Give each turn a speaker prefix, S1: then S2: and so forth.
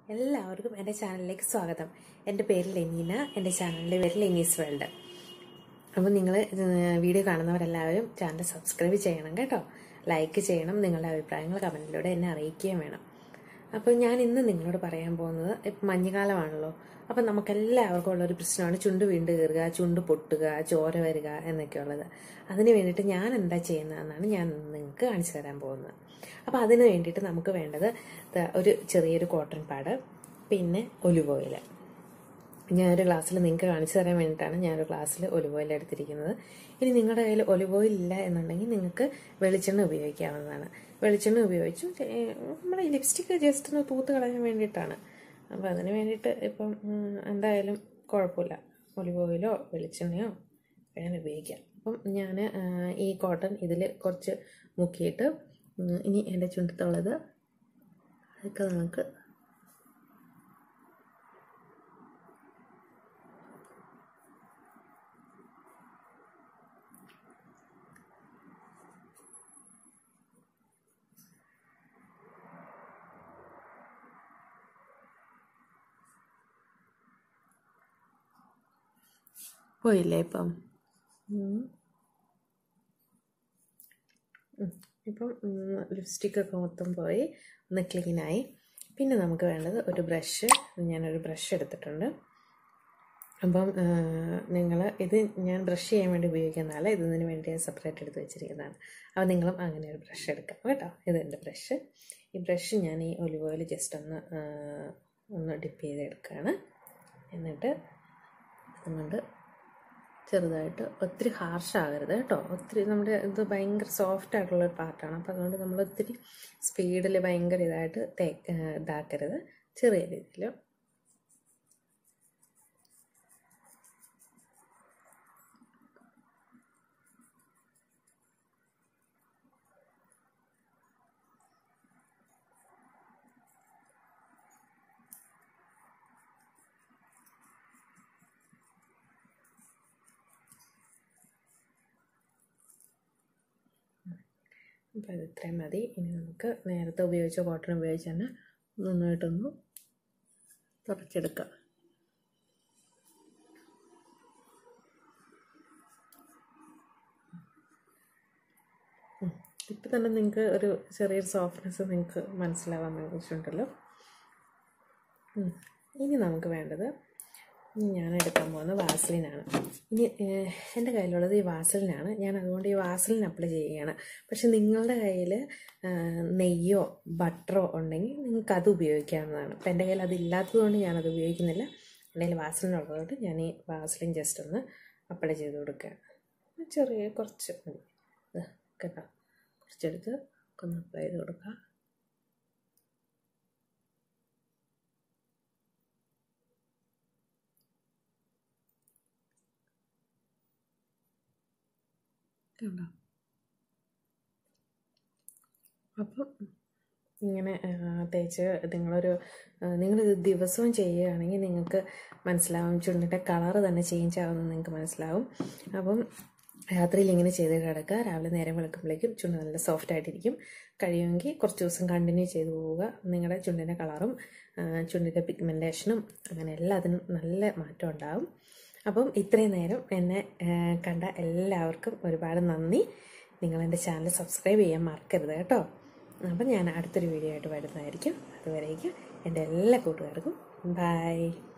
S1: എല്ലാവർക്കും എൻ്റെ ചാനലിലേക്ക് സ്വാഗതം എൻ്റെ പേര് ലെനീന എൻ്റെ ചാനലിൻ്റെ പേര് ലെനീസ് വേൾഡ് അപ്പോൾ നിങ്ങൾ വീഡിയോ കാണുന്നവരെല്ലാവരും ചാനൽ സബ്സ്ക്രൈബ് ചെയ്യണം കേട്ടോ ലൈക്ക് ചെയ്യണം നിങ്ങളുടെ അഭിപ്രായങ്ങൾ കമൻറ്റിലൂടെ എന്നെ അറിയിക്കുകയും വേണം അപ്പോൾ ഞാൻ ഇന്ന് നിങ്ങളോട് പറയാൻ പോകുന്നത് ഇപ്പം മഞ്ഞുകാലമാണല്ലോ അപ്പം നമുക്കെല്ലാവർക്കും ഉള്ളൊരു പ്രശ്നമാണ് ചുണ്ട് വീണ്ട് കയറുക ചുണ്ട് പൊട്ടുക ചോര വരിക എന്നൊക്കെ ഉള്ളത് അതിന് വേണ്ടിയിട്ട് ഞാൻ എന്താ ചെയ്യുന്നതെന്നാണ് ഞാൻ നിങ്ങൾക്ക് കാണിച്ചു തരാൻ പോകുന്നത് അപ്പോൾ അതിന് വേണ്ടിയിട്ട് നമുക്ക് വേണ്ടത് ദാ ഒരു ചെറിയൊരു കോട്ടൺ പാഡ് പിന്നെ ഒലിവ് ഓയിൽ ഞാനൊരു ഗ്ലാസ്സിൽ നിങ്ങൾക്ക് കാണിച്ചു തരാൻ വേണ്ടിയിട്ടാണ് ഞാനൊരു ഗ്ലാസ്സിൽ ഒലിവ് ഓയിൽ എടുത്തിരിക്കുന്നത് ഇനി നിങ്ങളുടെ കയ്യിൽ ഒലിവ് ഓയിൽ ഇല്ല എന്നുണ്ടെങ്കിൽ നിങ്ങൾക്ക് വെളിച്ചെണ്ണ ഉപയോഗിക്കാവുന്നതാണ് വെളിച്ചെണ്ണ ഉപയോഗിച്ചു നമ്മുടെ ഈ ലിപ്സ്റ്റിക്ക് ജസ്റ്റ് ഒന്ന് തൂത്ത് കളയാൻ വേണ്ടിയിട്ടാണ് അപ്പോൾ അതിന് വേണ്ടിയിട്ട് ഇപ്പം ഉം, എന്തായാലും കുഴപ്പമില്ല ഒലിവ് ഓയിലോ വെളിച്ചെണ്ണയോ ഞാൻ ഉപയോഗിക്കാം അപ്പം ഞാൻ ഈ കോട്ടൺ ഇതിൽ കുറച്ച് മുക്കിയിട്ട് ഉം, ഇനി എൻ്റെ ചുണ്ടത്തുള്ളത് അതൊക്കെ നമുക്ക് പോയില്ലേ ഇപ്പം ഉം. ഉം. ഇപ്പം ലിപ്സ്റ്റിക്കൊക്കെ മൊത്തം പോയി ഒന്ന് ക്ലീനായി പിന്നെ നമുക്ക് വേണ്ടത് ഒരു ബ്രഷ് ഞാനൊരു ബ്രഷ് എടുത്തിട്ടുണ്ട് അപ്പം നിങ്ങൾ ഇത് ഞാൻ ബ്രഷ് ചെയ്യാൻ വേണ്ടി ഉപയോഗിക്കുന്നതല്ല ഇതിന് വേണ്ടി സെപ്പറേറ്റ് എടുത്ത് വെച്ചിരിക്കുന്നതാണ് അപ്പോൾ നിങ്ങളും അങ്ങനെ ഒരു ബ്രഷ് എടുക്കാം കേട്ടോ ഇത് എൻ്റെ ബ്രഷ് ഈ ബ്രഷ് ഞാൻ ഈ ഒലിവ് ഓയിൽ ജസ്റ്റ് ഒന്ന് ആ, ഒന്ന് ഡിപ്പ് ചെയ്തെടുക്കുകയാണ് എന്നിട്ട് അതുകൊണ്ട് ചെറുതായിട്ട് ഒത്തിരി ഹാർഷ് ആകരുത് കേട്ടോ ഒത്തിരി നമ്മുടെ ഇത് ഭയങ്കര സോഫ്റ്റ് ആയിട്ടുള്ള ഒരു പാർട്ടാണ് അപ്പോൾ അതുകൊണ്ട് നമ്മൾ ഒത്തിരി സ്പീഡിൽ ഭയങ്കര ഇതായിട്ട് തേ ഇതാക്കരുത് ചെറിയ രീതിയിൽ അപ്പോൾ അത് ഇത്രയും മതി ഇനി നമുക്ക് നേരത്തെ ഉപയോഗിച്ച കോട്ടൺ ഉപയോഗിച്ച് തന്നെ നന്നായിട്ടൊന്ന് തുടച്ചെടുക്കാം ഇപ്പം തന്നെ നിങ്ങൾക്ക് ഒരു ചെറിയൊരു സോഫ്റ്റ്നെസ് നിങ്ങൾക്ക് മനസ്സിലാവാൻ വെച്ചിട്ടുണ്ടല്ലോ ഉം. ഇനി നമുക്ക് വേണ്ടത് ഞാൻ എടുക്കാൻ പോകുന്നത് വാസലിനാണ് ഇനി ഏഹ്, എൻ്റെ കയ്യിലുള്ളത് ഈ വാസലിനാണ് ഞാൻ അതുകൊണ്ട് ഈ വാസലിൻ അപ്ലൈ ചെയ്യുകയാണ് പക്ഷെ നിങ്ങളുടെ കയ്യിൽ നെയ്യോ ബട്ടറോ ഉണ്ടെങ്കിൽ നിങ്ങൾക്ക് അത് ഉപയോഗിക്കാവുന്നതാണ് അപ്പം എൻ്റെ കയ്യിൽ അതില്ലാത്തതുകൊണ്ട് ഞാനത് ഉപയോഗിക്കുന്നില്ല എൻ്റെ കയ്യിൽ വാസലിൻ ഉള്ളതുകൊണ്ട് ഞാൻ ഈ വാസലിൻ ജസ്റ്റ് ഒന്ന് അപ്ലൈ ചെയ്ത് കൊടുക്കുകയാണ് ചെറിയ കുറച്ച് മതി ഇത് കേട്ടോ കുറച്ചെടുത്ത് ഒന്ന് അപ്ലൈ ചെയ്ത് കൊടുക്കുക കണ്ടോ അപ്പം ഇങ്ങനെ ആ, തേച്ച് നിങ്ങളൊരു നിങ്ങളിത് ദിവസവും ചെയ്യുകയാണെങ്കിൽ നിങ്ങൾക്ക് മനസ്സിലാവും ചുണ്ടിൻ്റെ കളറ് തന്നെ ചേഞ്ച് ആവുമെന്ന് നിങ്ങൾക്ക് മനസ്സിലാവും അപ്പം രാത്രിയിൽ ഇങ്ങനെ ചെയ്ത് കിടക്കുക രാവിലെ നേരം വെളുക്കുമ്പോഴേക്കും ചുണ്ട് നല്ല സോഫ്റ്റ് ആയിട്ടിരിക്കും കഴിയുമെങ്കിൽ കുറച്ച് ദിവസം കണ്ടിന്യൂ ചെയ്ത് പോവുക നിങ്ങളുടെ ചുണ്ടിൻ്റെ കളറും ചുണ്ടിൻ്റെ പിഗ്മെൻറ്റേഷനും അങ്ങനെ എല്ലാത്തിനും നല്ല മാറ്റം ഉണ്ടാവും അപ്പം ഇത്രയും നേരം എന്നെ ആ, കണ്ട എല്ലാവർക്കും ഒരുപാട് നന്ദി നിങ്ങൾ എൻ്റെ ചാനൽ സബ്സ്ക്രൈബ് ചെയ്യാൻ മറക്കരുത് കേട്ടോ അപ്പം ഞാൻ അടുത്തൊരു വീഡിയോ ആയിട്ട് വരുന്നതായിരിക്കും അതുവരേക്കും എൻ്റെ എല്ലാ കൂട്ടുകാർക്കും ബൈ